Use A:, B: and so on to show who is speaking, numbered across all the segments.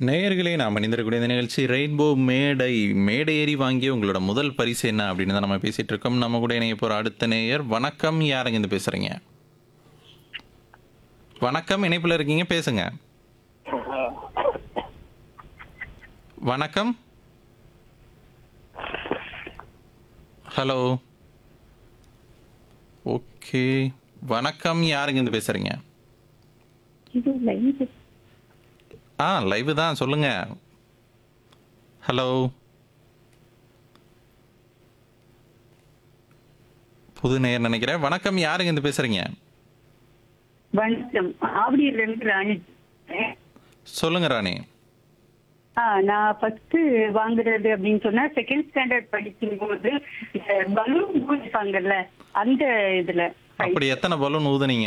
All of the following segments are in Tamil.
A: நேயர்களே நாம் மனிதர்களுடைய இந்த நிகழ்ச்சி ரெயின்போ மேடை மேடை ஏறி வாங்கிய உங்களோட முதல் பரிசு என்ன அப்படின்னு தான் நம்ம பேசிட்டு இருக்கோம் நம்ம கூட இணைய போற அடுத்த நேயர் வணக்கம் யாருங்க இருந்து பேசுறீங்க வணக்கம் இணைப்புல இருக்கீங்க பேசுங்க வணக்கம் ஹலோ ஓகே வணக்கம் யாருங்க இருந்து பேசுறீங்க
B: இது லைவ்
A: ஆ லைவ் தான் சொல்லுங்க ஹலோ புது நேயர் நினைக்கிறேன் வணக்கம் யாருங்க இருந்து பேசுறீங்க
B: வணக்கம் ஆவடியில இருந்து ராணி
A: சொல்லுங்க ராணி
B: ஆ நான் ஃபர்ஸ்ட் வாங்குறது அப்படின்னு சொன்னா செகண்ட் ஸ்டாண்டர்ட் படிக்கும்போது பலூன் ஊதிப்பாங்கல்ல அந்த இதுல
A: அப்படி எத்தனை பலூன் ஊதுனீங்க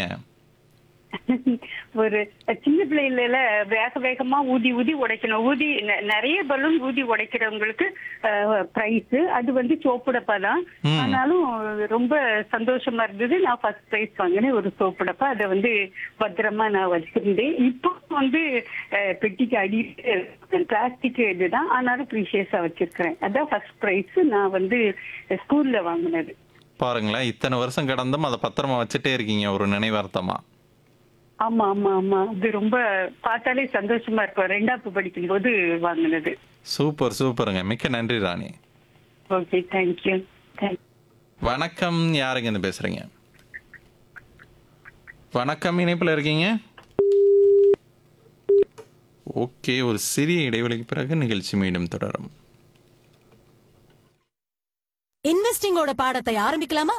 B: ஒரு சின்ன பிள்ளைல வேக வேகமா ஊதி ஊதி உடைக்கணும் ஊதி நெ- நிறைய பலூன் ஊதி உடைக்கிறவங்களுக்கு பிரைஸ் அது வந்து சோப்புடப்பா தான்
A: ம்.
B: ஆனாலும் ரொம்ப சந்தோஷமா இருந்தது நான் ஃபர்ஸ்ட் பிரைஸ் வாங்கினேன் ஒரு சோப்புடப்பா அதை வந்து பத்திரமா நான் வச்சிருந்தேன் இப்போ வந்து அஹ், பெட்டிக்கு அடி பிளாஸ்டிக் இதுதான் ஆனாலும் ப்ரீஷியஸா வச்சிருக்கிறேன் அதான் ஃபர்ஸ்ட் பிரைஸ் நான் வந்து ஸ்கூல்ல வாங்கினது
A: பாருங்களேன் இத்தனை வருஷம் கடந்தும் அதை பத்திரமா வச்சுட்டே இருக்கீங்க ஒரு நினைவார்த்தமா
B: ஆமா ஆமா ஆமா அது ரொம்ப பார்த்தாலே சந்தோஷமா இருக்கும் ரெண்டாப்பு படிக்கும் போது வாங்கினது
A: சூப்பர் சூப்பருங்க மிக்க நன்றி ராணி
B: ஓகே தேங்க்யூ தேங்க்
A: வணக்கம் யாருங்க இருந்து பேசுறீங்க வணக்கம் இணைப்புல இருக்கீங்க ஓகே ஒரு சிறிய இடைவெளிக்கு பிறகு நிகழ்ச்சி மீண்டும் தொடரும்
C: இன்வெஸ்டிங்கோட பாடத்தை ஆரம்பிக்கலாமா